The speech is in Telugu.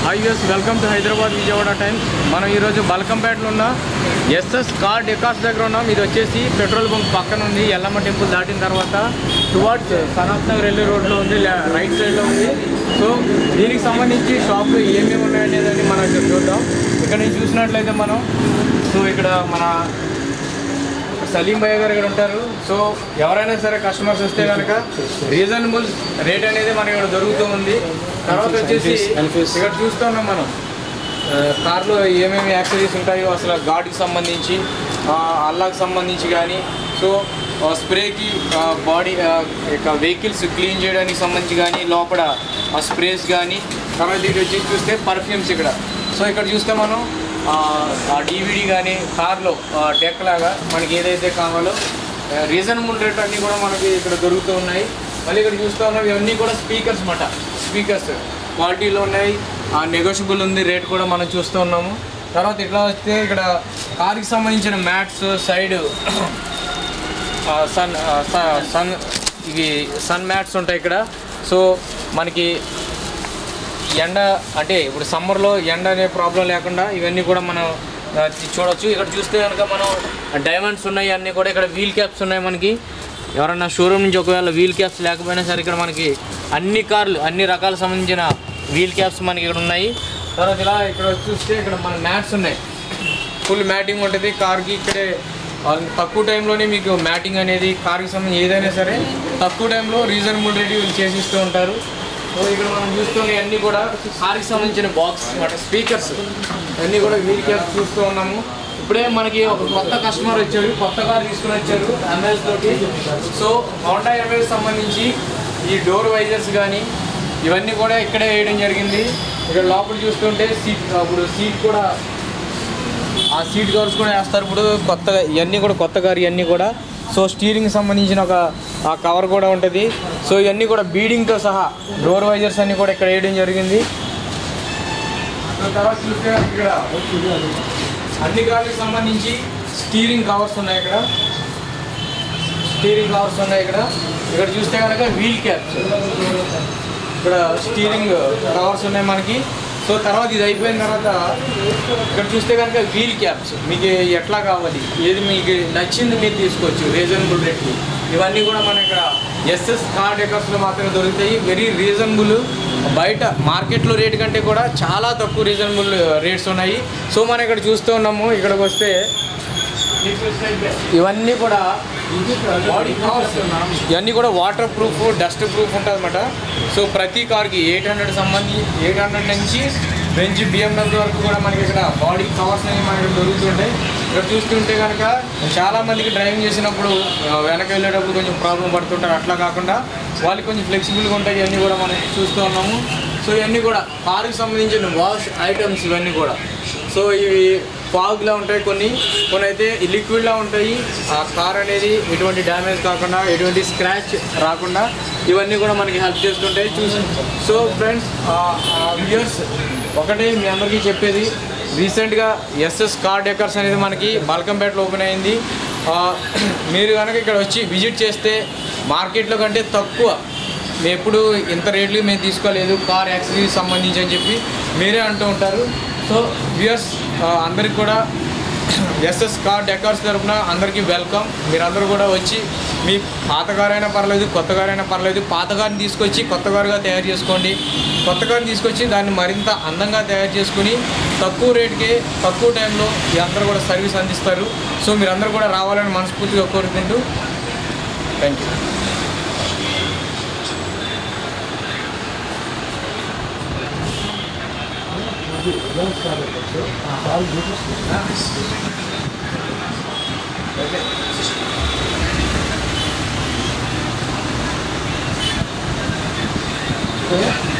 హాయ్ యూస్ welcome to Hyderabad Vijayawada Times మనం ఈరోజు బల్కంపేటలో ఉన్న ఎస్ఎస్ కార్ డెకాస్ దగ్గర ఉన్నాం ఇది వచ్చేసి పెట్రోల్ బంక్ పక్కన ఉంది ఎల్లమ్మ టెంపుల్ దాటిన తర్వాత టువార్డ్స్ సనత్ నగర్ వెళ్ళే రోడ్లో ఉంది లే- రైట్ సైడ్లో ఉంది సో దీనికి సంబంధించి షాప్లు ఏమేమి ఉన్నాయనేది మనం ఇక్కడ చూద్దాం ఇక్కడ నుంచి చూసినట్లయితే మనం సో ఇక్కడ మన సలీం భయ్య గారు ఇక్కడ ఉంటారు సో ఎవరైనా సరే కస్టమర్స్ వస్తే కనుక రీజనబుల్ రేట్ అనేది మనకి ఇక్కడ దొరుకుతూ ఉంది తర్వాత వచ్చేసి ఇక్కడ చూస్తున్నాం మనం ఆ, కార్లో ఏమేమి యాక్సరీస్ ఉంటాయో అసలు గాడికి సంబంధించి ఆ, అల్లాకి సంబంధించి కానీ సో ఆ, స్ప్రేకి ఆ, బాడీ ఆ, ఇక వెహికల్స్ క్లీన్ చేయడానికి సంబంధించి కానీ లోపల ఆ స్ప్రేస్ కానీ తర్వాత ఇటు వచ్చి చూస్తే పర్ఫ్యూమ్స్ ఇక్కడ సో ఇక్కడ చూస్తే మనం ఆ, ఆ డీవీడీ కానీ కార్లో డెక్ లాగా మనకి ఏదైతే కావాలో రీజనబుల్ రేట్ అన్నీ కూడా మనకి ఇక్కడ దొరుకుతూ ఉన్నాయి మళ్ళీ ఇక్కడ చూస్తూ ఉన్నాం ఇవన్నీ కూడా స్పీకర్స్ మాట స్పీకర్స్ క్వాలిటీలో ఉన్నాయి నెగోషియబుల్ ఉంది రేట్ కూడా మనం చూస్తూ ఉన్నాము తర్వాత ఇట్లా వస్తే ఇక్కడ కార్కి సంబంధించిన మ్యాట్స్ సైడ్ సన్ సన్ ఇవి సన్ మ్యాట్స్ ఉంటాయి ఇక్కడ సో మనకి ఎండ అంటే ఇప్పుడు సమ్మర్లో ఎండ అనే ప్రాబ్లం లేకుండా ఇవన్నీ కూడా మనం ఆ, చూడొచ్చు ఇక్కడ చూస్తే కనుక మనం డైమండ్స్ ఉన్నాయి అన్నీ కూడా ఇక్కడ వీల్ క్యాప్స్ ఉన్నాయి మనకి ఎవరన్నా షోరూమ్ నుంచి ఒకవేళ వీల్ క్యాప్స్ లేకపోయినా సరే ఇక్కడ మనకి అన్ని కార్లు అన్ని రకాల సంబంధించిన వీల్ క్యాప్స్ మనకి ఇక్కడ ఉన్నాయి తర్వాత ఇలా ఇక్కడ చూస్తే ఇక్కడ మన మ్యాట్స్ ఉన్నాయి ఫుల్ మ్యాటింగ్ ఉంటుంది కార్కి ఇక్కడే ఆ, తక్కువ టైంలోనే మీకు మ్యాటింగ్ అనేది కార్కి సంబంధించి ఏదైనా సరే తక్కువ టైంలో రీజనబుల్ రేట్ వీళ్ళు చేసిస్తూ ఉంటారు సో ఇక్కడ మనం చూస్తున్న అన్నీ కూడా కార్కి సంబంధించిన బాక్స్ అన్నమాట స్పీకర్స్ అన్నీ కూడా వీల్ క్యాప్ చూస్తూ ఉన్నాము ఇప్పుడే మనకి ఒక కొత్త కస్టమర్ వచ్చారు కొత్త కార్ తీసుకుని వచ్చారు ఎంఎస్ తోటి సో హోండా ఎంఎస్ సంబంధించి ఈ డోర్ వైజర్స్ కానీ ఇవన్నీ కూడా ఇక్కడే వేయడం జరిగింది ఇక్కడ లోపల చూస్తుంటే సీట్ ఇప్పుడు సీట్ కూడా ఆ సీట్ కవర్స్ కూడా వేస్తారు ఇప్పుడు కొత్తగా ఇవన్నీ కూడా కొత్త కారు ఇవన్నీ కూడా సో స్టీరింగ్ సంబంధించిన ఒక ఆ కవర్ కూడా ఉంటుంది సో ఇవన్నీ కూడా బీడింగ్తో సహా డోర్ వైజర్స్ అన్నీ కూడా ఇక్కడ వేయడం జరిగింది సో తర్వాత చూస్తే ఇక్కడ అన్ని కార్లకు సంబంధించి స్టీరింగ్ కవర్స్ ఉన్నాయి ఇక్కడ స్టీరింగ్ కవర్స్ ఉన్నాయి ఇక్కడ ఇక్కడ చూస్తే కనుక వీల్ క్యాప్స్ ఇక్కడ స్టీరింగ్ కవర్స్ ఉన్నాయి మనకి సో తర్వాత ఇది అయిపోయిన తర్వాత ఇక్కడ చూస్తే కనుక వీల్ క్యాప్స్ మీకు ఎట్లా కావాలి ఏది మీకు నచ్చింది మీరు తీసుకోవచ్చు రీజనబుల్ రేట్కి ఇవన్నీ కూడా మన ఇక్కడ ఎస్ఎస్ కార్ డెకర్స్లో మాత్రమే దొరుకుతాయి వెరీ రీజనబుల్ బయట మార్కెట్లో రేట్ కంటే కూడా చాలా తక్కువ రీజనబుల్ రేట్స్ ఉన్నాయి సో మనం ఇక్కడ చూస్తూ ఉన్నాము ఇక్కడికి వస్తే ఇవన్నీ కూడా బాడీ కవర్స్ ఇవన్నీ కూడా వాటర్ ప్రూఫ్ డస్ట్ ప్రూఫ్ ఉంటుంది అనమాట సో ప్రతి కార్కి ఎయిట్ హండ్రెడ్ సంబంధించి ఎయిట్ హండ్రెడ్ నుంచి బెంచ్ బిఎండబ్ల్యూ వరకు కూడా మనకి ఇక్కడ బాడీ కవర్స్ అనేవి మనకి దొరుకుతుంటాయి ఇక్కడ చూస్తుంటే కనుక చాలా మందికి డ్రైవింగ్ చేసినప్పుడు ఆ, వెనక వెళ్ళేటప్పుడు కొంచెం ప్రాబ్లం పడుతుంటారు అట్లా కాకుండా వాళ్ళకి కొంచెం ఫ్లెక్సిబుల్గా ఉంటాయి ఇవన్నీ కూడా మనం చూస్తూ ఉన్నాము సో ఇవన్నీ కూడా కారుకి సంబంధించిన వాష్ ఐటమ్స్ ఇవన్నీ కూడా సో ఇవి ఫాగ్లా ఉంటాయి కొన్ని కొన్ని అయితే లిక్విడ్లా ఉంటాయి ఆ కార్ అనేది ఎటువంటి డ్యామేజ్ కాకుండా ఎటువంటి స్క్రాచ్ రాకుండా ఇవన్నీ కూడా మనకి హెల్ప్ చేస్తుంటాయి చూసి సో ఫ్రెండ్స్ వ్యూయర్స్ ఒకటే మీ అందరికీ చెప్పేది రీసెంట్గా ఎస్ఎస్ కార్ డెకర్స్ అనేది మనకి బల్కంపేటలో ఓపెన్ అయింది ఆ, మీరు కనుక ఇక్కడ వచ్చి విజిట్ చేస్తే మార్కెట్లో కంటే తక్కువ మేము ఎప్పుడు ఇంత రేట్లు మేము తీసుకోలేదు కార్ యాక్సరీస్ సంబంధించి అని చెప్పి మీరే అంటూ ఉంటారు సో వ్యూయర్స్ అందరికి కూడా ఎస్ఎస్ కార్ డెకార్స్ తరపున అందరికీ వెల్కమ్ మీరందరూ కూడా వచ్చి మీ పాత కార్ అయినా పర్లేదు కొత్త కార్ అయినా పర్లేదు పాత కార్ని తీసుకొచ్చి కొత్త కారుగా తయారు చేసుకోండి కొత్త కార్ని తీసుకొచ్చి దాన్ని మరింత అందంగా తయారు చేసుకుని తక్కువ రేటుకే తక్కువ టైంలో ఈ అందరూ కూడా సర్వీస్ అందిస్తారు సో మీరందరూ కూడా రావాలని మనస్ఫూర్తిగా కోరుకుంటూ థ్యాంక్ యూ Yeah.